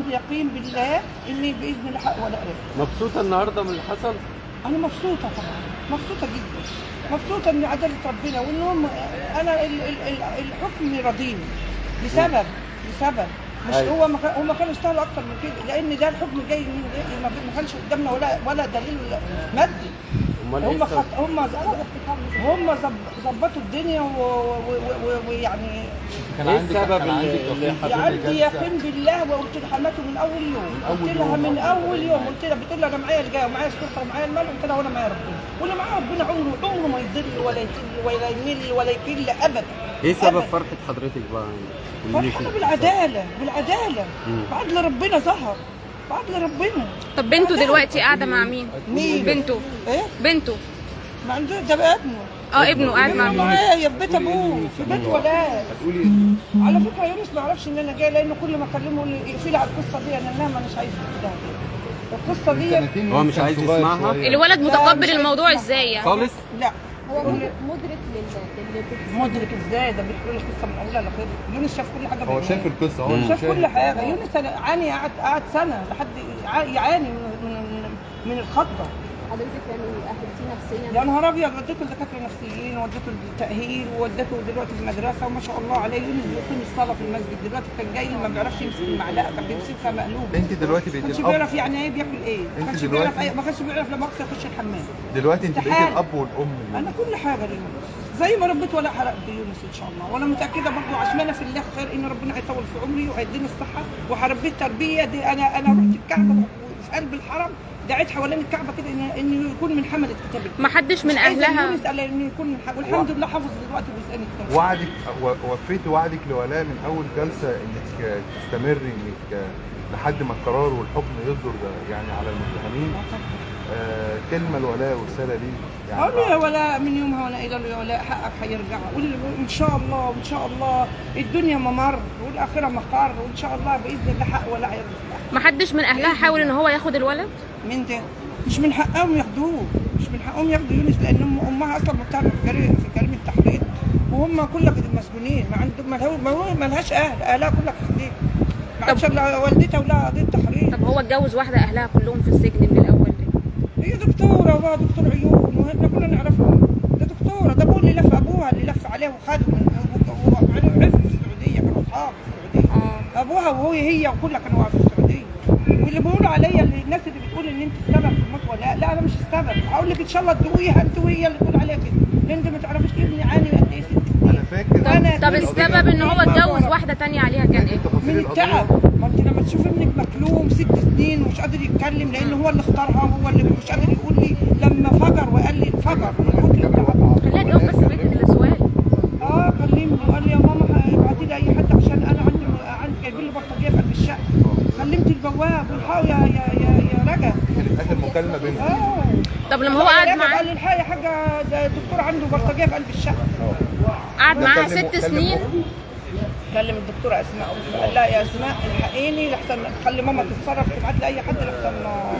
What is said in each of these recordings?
يقين بالله اني باذن الله حق ولا عرف مبسوطه النهارده من اللي حصل انا مبسوطه طبعا مبسوطه جدا مبسوطه ان عداله ربنا وان هم انا ال- ال- ال- الحكم راضيني لسبب لسبب مش أيوة. هو ما كان- هم كانوا يستاهلوا اكتر من كده لان ده الحكم جاي من غير ما ما كانش قدامنا ولا ولا دليل مادي امال ايه هم السبب؟ خط... هم هم ظب- ظبطوا الدنيا و- و- و- ويعني ايه السبب اللي اللي حضرتك عندي يقين بالله وقلت لحماته من اول يوم قلت لها من اول يوم قلت لها بتقول لي انا معايا الجاه ومعايا السلطه ومعايا المال قلت لها وانا معايا ربنا واللي معاه ربنا عمره عمره ما يضل ولا يتل ولا يمل ولا يكل ابدا ايه سبب أبداً. فرحه حضرتك بقى قولي لي فرحانه كده. بالعداله بالعداله مم. بعدل ربنا ظهر بعدل ربنا طب بنته دلوقتي قاعده مع مين مين؟ بنته ايه بنته ما عنده ده بقى ابنه اه ابنه قاعد مع ابنه مين معايا في بيت ابوه في بيت ولاد هتقولي على فكره يونس ما يعرفش ان انا جايه لانه كل ما اكلمه يقول لي اقفلي على القصه دي انا انها مش عايزه كده القصه دي سنتين هو مش كان عايز صغير يسمعها؟ شوية. الولد لا، متقبل مش الموضوع هيسمع. ازاي يعني خالص لا هو مدرك مدرك لل- للي بت- مدرك ازاي ده بيحكي لي القصه من اولها لاخرها يونس شاف كل حاجه هو بعينيه. شاف القصه هو مم. اللي شاف شاهد. كل حاجه يونس أنا عاني قعد قعد سنه لحد يع- يعاني من من, من الخضه حضرتك يعني اهلتيه نفسيا يا نهار ابيض وديته لدكاتره نفسيين ووديته التاهيل ووديته دلوقتي في المدرسه وما شاء الله عليه يونس بيقيم الصلاه في المسجد دلوقتي كان جاي ما بيعرفش يمسك المعلقه كان بيمسكها مقلوبه انت دلوقتي ما بقيتي كانش الاب بيعرف يعني ايه بياكل ايه ما انت كانش دلوقتي- بيعرف أي... ما كانش بيعرف لما اقصى يخش الحمام دلوقتي انت بقيتي استحالة. الاب والام انا كل حاجه ليونس زي ما ربيت ولا حرقت يونس ان شاء الله وانا متاكده برضه عشان انا في الله خير ان ربنا هيطول في عمري وهيديني الصحه وهربيه التربيه دي انا انا رحت الكعبه في قلب الحرم دعيت حوالين الكعبه كده إن- انه يكون من حمله كتاب الله ما حدش من مش عايزة اهلها يونس قال انه يكون من حق والحمد لله حافظ دلوقتي بيسالني كتاب وعدك و- وفيتي وعدك لولاء من اول جلسه انك تستمري انك لحد ما القرار والحكم يصدر ده يعني على المتهمين آه كلمه لولاء ورساله ليه يعني اقول له يا ولاء من يومها وانا قايله له يا ولاء حقك هيرجع قول له ان شاء الله وان شاء الله الدنيا ممر والاخره مقر وان شاء الله باذن الله حق ولا هيرجع ما حدش من اهلها حاول ان هو ياخد الولد مين ده؟ مش من حقهم ياخدوه مش من حقهم ياخدوا يونس لان أم- امها اصلا متهمه في جريمه في جريمه تحريض وهم كلها كده مسجونين ما عندهم ما له- ما هو- ما لهاش اهل اهلها كلها في السجن ما عادش الا والدتها ولها قضيه تحريض طب هو اتجوز واحده اهلها كلهم في السجن من الاول ليه هي دكتوره وابوها دكتور عيون واحنا كلنا نعرفها ده دكتوره ده ابوه اللي لف ابوها اللي لف عليه وخده وعرف في السعوديه كانوا اصحاب في السعوديه اه ابوها وهي هي وكلها كانوا في السعوديه واللي بيقولوا عليا اللي الناس اللي بتقول ان انت السبب في الموت ولا لا انا مش السبب هقول لك ان شاء الله تدوقيها انت وهي اللي تقول عليها كده لان انت ما تعرفيش ابني عاني قد ايه ست انا سنين فاكر أنا طب كل السبب ان هو سنين اتجوز بدور واحده تانية عليها كان ايه تفاصيل من القضيه التعب ما انت لما تشوف ابنك مكلوم ست سنين ومش قادر يتكلم لان هو اللي اختارها وهو اللي مش قادر يقول لي لما فجر وقال لي فجر من كتر التعب خليها تجاوب بس بيت السؤال اه كلمني وقال لي يا ماما ابعتي لي اي حد عشان انا عندي عندي جايبين لي بطاريه في قلب الشقه كلمت البواب والحقوا يا يا يا يا رجا كانت اخر مكالمه بينهم اه طب لما هو يا قعد رجا قال معاه لي الحقي يا حاجه ده الدكتور عنده بطاريه في قلب الشقه قعد ده معاها كلم- ست كلم سنين أمه؟ كلم الدكتوره اسماء قال لها يا اسماء الحقيني لحسن خلي ماما تتصرف تبعت لي اي حد لحسن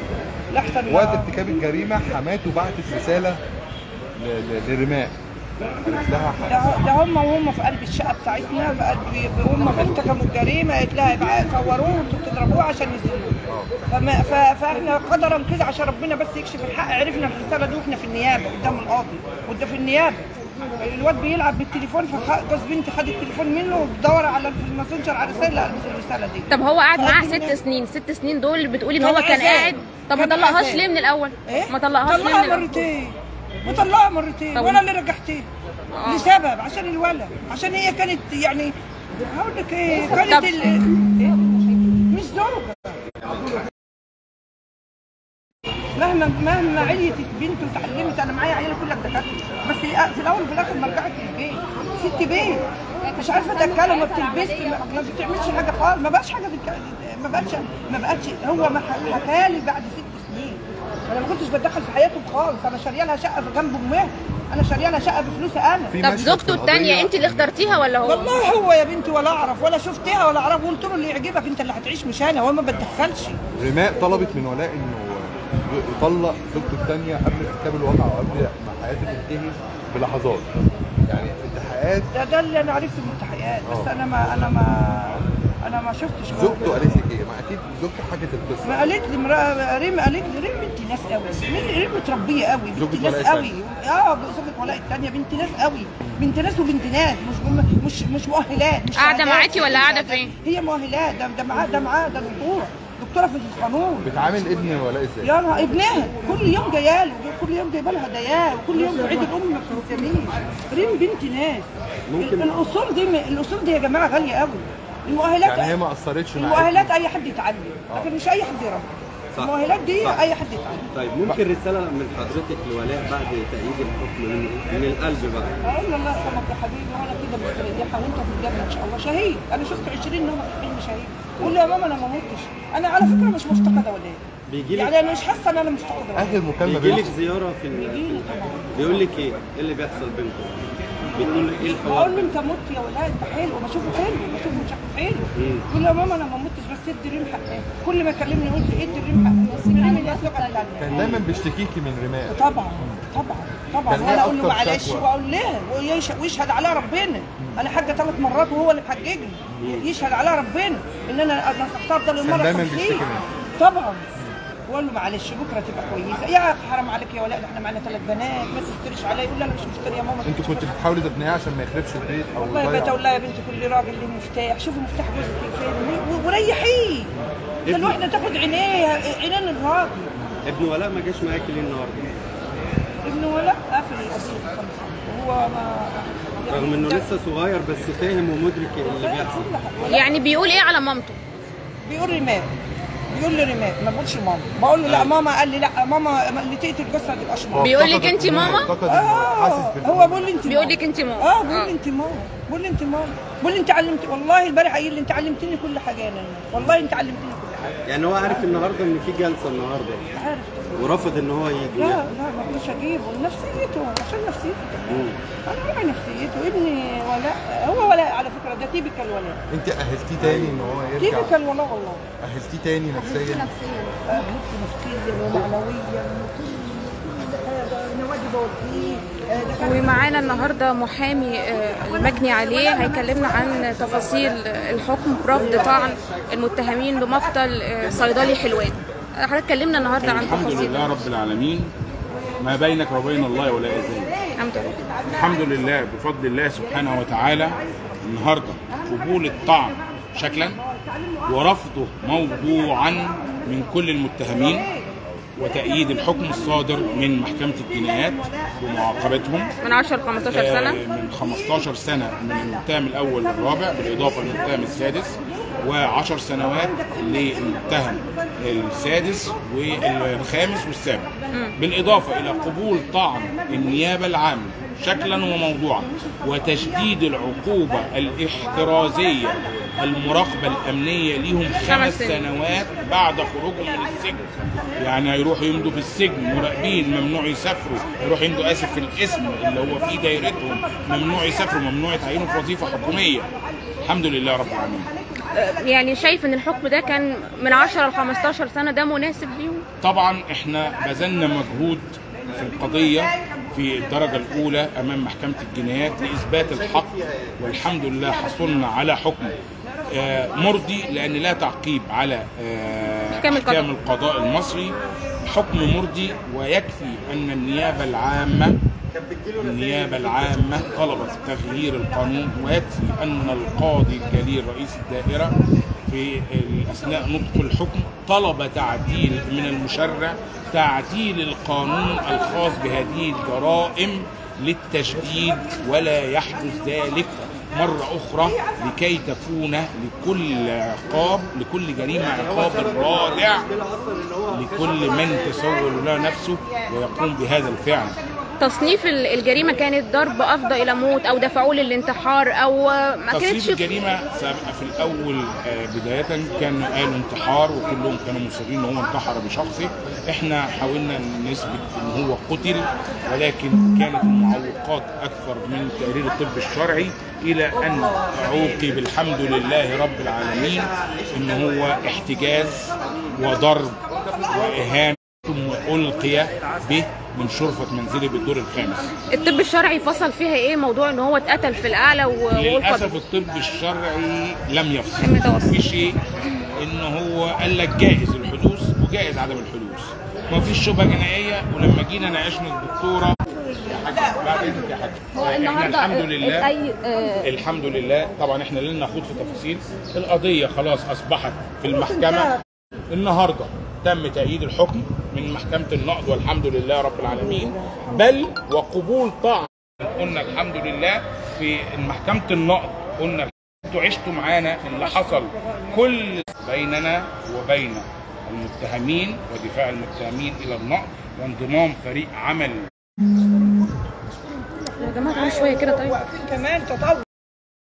لحسن وقت ارتكاب الجريمه حماته بعتت رساله ل- ل- لرماء قالت لها ح- ده ده هم وهم في قلب الشقه بتاعتنا بقى بي- هم ارتكبوا الجريمه قالت لها ابع- صوروه وانتوا بتضربوه عشان يسجنوه فما ف- فاحنا قدرا كده عشان ربنا بس يكشف الحق عرفنا الرساله دي واحنا في النيابه قدام القاضي وده في النيابه الواد بيلعب بالتليفون فجوز بنتي خد التليفون منه وبدور على في الماسنجر على الرساله لقى الرساله دي طب هو قعد معاها فقدم ست سنين ست سنين دول بتقولي ان كان هو كان عذاب. قاعد طب ما كان طلقهاش عذاب. ليه من الاول ايه ما طلقهاش ليه من طلقها الاول مرتين وطلقها مرتين طب- وانا اللي رجعتها آه. لسبب عشان الولد عشان هي كانت يعني هقول لك ايه طب- كانت ال... إيه؟ مش زوجة مهما مهما عليت البنت وتعلمت انا معايا عيال كلها دكاتره بس هي في الاول وفي الاخر ما رجعت البيت ست بيت مش عارفه تاكلها وما بتلبسش ما ما بتعملش حاجه خالص ما بقاش حاجه بتك... ما بقتش ما بقتش هو ما ح- حكالي بعد ست سنين انا ما كنتش بتدخل في حياتهم خالص انا شاريه لها شقه جنب امها انا شاريه لها شقه بفلوسي انا في طب مشهد زوجته في التانية القضية انت اللي اخترتيها ولا هو والله هو يا بنتي ولا اعرف ولا شفتها ولا اعرف قلت له اللي يعجبك انت اللي هتعيش مش انا هو ما بتدخلش رماء طلبت من ولاء انه يطلق زوجته الثانيه قبل ارتكاب الواقع وقبل ما حياته تنتهي بلحظات يعني في التحقيقات ده ده اللي انا عرفته من التحقيقات بس آه. انا ما انا ما انا ما شفتش زوجته قالت لك ايه؟ ما اكيد زوجته حكت القصه ما قالت لي مرا... ريم قالت لي ريم بنت ناس قوي ريم ريم متربيه قوي بنت زوجة ناس ولاء قوي اه زوجة ولاء الثانيه بنت ناس قوي بنت ناس وبنت ناس مش مش مش مؤهلات مش قاعدة شهادات، معاكي ولا مش قاعدة شهادات. فين؟ هي مؤهلات ده ده معاه ده معاه ده دكتوره دكتوره في القانون بتعامل ابن ولاء ازاي؟ يا نهار ابنها كل يوم جايه له كل يوم جايبه لها هدايا وكل يوم في عيد الام ما بتنسانيش ريم بنت ناس ممكن- الاصول دي الاصول دي يا جماعه غاليه قوي المؤهلات يعني هي ما اثرتش مع المؤهلات اي حد يتعلم لكن مش اي حد يربي صح. المؤهلات دي صح. اي حد يتعلم طيب ممكن رسالة من حضرتك لولاء بعد تأييد الحكم من, من القلب بقى اقول له الله يرحمك يا حبيبي وانا كده مستريحه وانت في الجنه ان شاء الله شهيد انا شفت 20 نومه في الحلم شهيد قول له يا ماما انا ما متش انا على فكره مش مفتقده ولا ايه بيجي لك يعني انا مش حاسه ان انا مفتقده ولا إيه. اخر مكالمه بيجي لك بينكم زيارة في ال- بيجي لي طبعا بيقول لك ايه؟ ايه اللي بيحصل بينكم؟ بتقول له ايه بقول الحوار؟ له انت مت يا ولا انت حلو بشوفه حلو بشوفه شكله حلو مم. يقول له يا ماما انا ما متش بس ادي ريم حقها كل ما يكلمني يقول لي ادي ريم حقها ريم اللي هتبقى الثانيه كان دايما بيشتكيكي من رماء طبعا طبعا طبعا كان وانا إيه اقول له أكتر معلش شكوى؟ واقول لها ويش- ويشهد عليها ربنا انا حاجه ثلاث مرات وهو اللي محججني يشهد عليها ربنا ان انا انا اخترت للمره كان دايماً 50. بيشتكي منها. طبعا واقول له معلش بكره تبقى كويسه يا أخي حرام عليك يا ولاء ده احنا معانا ثلاث بنات ما تفتريش عليا يقول لا انا مش مفتري يا ماما انت كنت بتحاولي تقنعيه عشان ما يخربش البيت او والله يضيع بقيت اقول لها يا بنتي كل راجل له مفتاح شوفي مفتاح جوزك فين و- وريحيه ده الواحده تاخد عينيها عينين الراجل ابن ولاء ما جاش معاكي ليه النهارده؟ ابن ولاء قافل القضيه خالص وهو ما رغم انه لسه صغير بس فاهم ومدرك اللي بيحصل يعني بيقول ايه على مامته بيقول رماد بيقول لي رماد ما بقولش ماما بقول له لا ماما قال لي لا ماما اللي تقتل جوزها ما تبقاش هو ماما بيقول لك افتقد انت الأمومة، ماما؟ افتقد إنه حاسس اه بالأمومة. هو بيقول لي انت بيقول ماما. لك انت ماما اه بيقول آه. لي انت ماما بيقول لي انت ماما بيقول لي انت علمت والله البارح قايل لي انت علمتني كل حاجه يا نانا والله انت علمتني كل حاجه يعني هو عارف النهارده ان في جلسه النهارده عارف ورفض ان هو يجي لا لا ما اقدرش اجيبه نفسيته عشان نفسيته مم. انا راعي نفسيته ابني ولاء هو ولاء على فكره ده تيبيكال ولاء انت اهلتيه تاني ان هو يرجع تيبيكال ولاء والله اهلتيه تاني نفسيا نفسيا أهلته نفسيا ومعنويا وكل حاجه نوادي بوديه آه، دكاترة ومعانا النهارده محامي آه، المجني عليه هيكلمنا عن تفاصيل الحكم برفض طعن المتهمين بمقتل آه، صيدلي حلوان حضرتك كلمنا النهارده عن الحمد تفاصيل لله رب العالمين ما بينك وبين الله ولا إذن الحمد لله الحمد لله بفضل الله سبحانه وتعالى النهارده قبول الطعن شكلا ورفضه موضوعا من كل المتهمين وتأييد الحكم الصادر من محكمة الجنايات ومعاقبتهم من 10 ل 15 سنه آه، من 15 سنة من المتهم الأول للرابع بالإضافة للمتهم السادس و10 سنوات للمتهم السادس والخامس والسابع بالإضافة إلى قبول طعن النيابة العامة شكلا وموضوعا وتشديد العقوبة الاحترازية المراقبة الأمنية ليهم خمس خمس سنين. سنوات بعد خروجهم من السجن يعني هيروحوا يمضوا في السجن مراقبين ممنوع يسافروا يروحوا يمضوا اسف في الاسم اللي هو في دايرتهم ممنوع يسافروا ممنوع يتعينوا في وظيفه حكوميه الحمد لله رب العالمين آه، يعني شايف ان الحكم ده كان من 10 ل 15 سنه ده مناسب ليهم طبعا احنا بذلنا مجهود في القضيه في الدرجه الاولى امام محكمه الجنايات لاثبات الحق والحمد لله حصلنا على حكم آه، مرضي لان لا تعقيب على آه، أحكام القضاء. احكام القضاء المصري حكم مرضي ويكفي ان النيابه العامه النيابة العامة طلبت تغيير القانون ويكفي أن القاضي الجليل رئيس الدائرة في أثناء نطق الحكم طلب تعديل من المشرع تعديل القانون الخاص بهذه الجرائم للتشديد ولا يحدث ذلك مرة أخرى لكي تكون لكل عقاب لكل جريمة عقاب رادع لكل من تسول له نفسه ويقوم بهذا الفعل تصنيف ال- الجريمه كانت ضرب افضى الى موت او دفعوه للانتحار او آه، ما تصنيف كانتش الجريمه سابقة في الاول آه، بدايه كانوا قالوا انتحار وكلهم كانوا مصرين ان هو انتحر بشخصه احنا حاولنا نثبت ان هو قتل ولكن كانت المعوقات اكثر من تقرير الطب الشرعي الى ان عوقب الحمد لله رب العالمين ان هو احتجاز وضرب واهانه ثم القي به من شرفه منزله بالدور الخامس الطب الشرعي فصل فيها ايه موضوع ان هو اتقتل في القلعه و- للاسف والقضاء الطب الشرعي لم يفصل لم يتوصل. في شيء ان هو قال لك جائز الحدوث وجائز عدم الحدوث ما فيش شبهه جنائيه ولما جينا ناقشنا الدكتوره يا حاج بعد اذنك يا حاج هو احنا النهارده الحمد لله اتأي- آه، الحمد لله طبعا احنا لن نخوض في تفاصيل القضيه خلاص اصبحت في المحكمه النهارده تم تأييد الحكم من محكمة النقض والحمد لله رب العالمين بل وقبول طعن قلنا الحمد لله في محكمة النقض قلنا انتوا عشتوا معانا اللي حصل كل بيننا وبين المتهمين ودفاع المتهمين إلى النقض وانضمام فريق عمل يا جماعه تعالوا شويه كده طيب واقفين كمان تطور